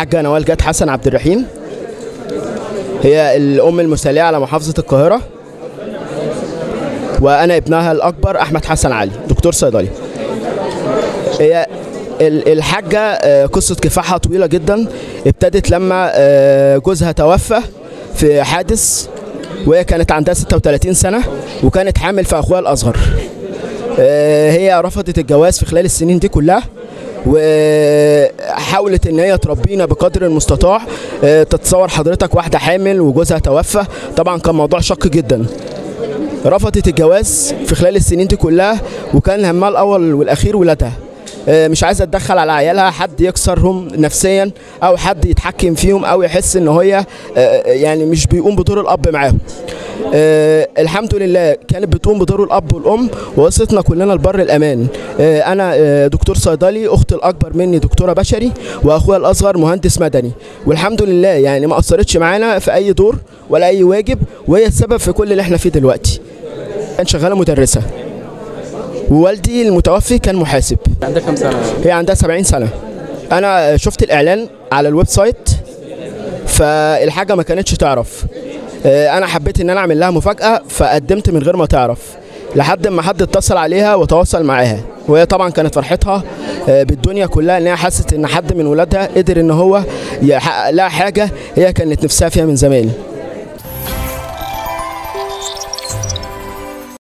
الحاجة نوال جاد حسن عبد الرحيم هي الأم المثالية على محافظة القاهرة وأنا ابنها الأكبر أحمد حسن علي دكتور صيدلي هي ال- الحاجة آه، قصة كفاحها طويلة جدا ابتدت لما آه، جوزها توفى في حادث وهي كانت عندها 36 سنة وكانت حامل في أخوها الأصغر آه، هي رفضت الجواز في خلال السنين دي كلها وحاولت ان هي تربينا بقدر المستطاع آه، تتصور حضرتك واحده حامل وجوزها توفى طبعا كان موضوع شق جدا رفضت الجواز في خلال السنين دي كلها وكان همها الاول والاخير ولادها آه، مش عايزه تدخل على عيالها حد يكسرهم نفسيا او حد يتحكم فيهم او يحس ان هي آه، يعني مش بيقوم بدور الاب معاهم آه الحمد لله كانت بتقوم بدور الاب والام ووصلتنا كلنا لبر الامان آه انا آه دكتور صيدلي اختي الاكبر مني دكتوره بشري واخويا الاصغر مهندس مدني والحمد لله يعني ما اثرتش معانا في اي دور ولا اي واجب وهي السبب في كل اللي احنا فيه دلوقتي كان شغاله مدرسه ووالدي المتوفي كان محاسب عندك كام سنه هي عندها 70 سنه انا شفت الاعلان على الويب سايت فالحاجه ما كانتش تعرف آه، انا حبيت ان انا اعمل لها مفاجاه فقدمت من غير ما تعرف لحد ما حد اتصل عليها وتواصل معاها وهي طبعا كانت فرحتها آه، بالدنيا كلها ان هي حست ان حد من ولادها قدر ان هو يحقق لها حاجه هي كانت نفسها فيها من زمان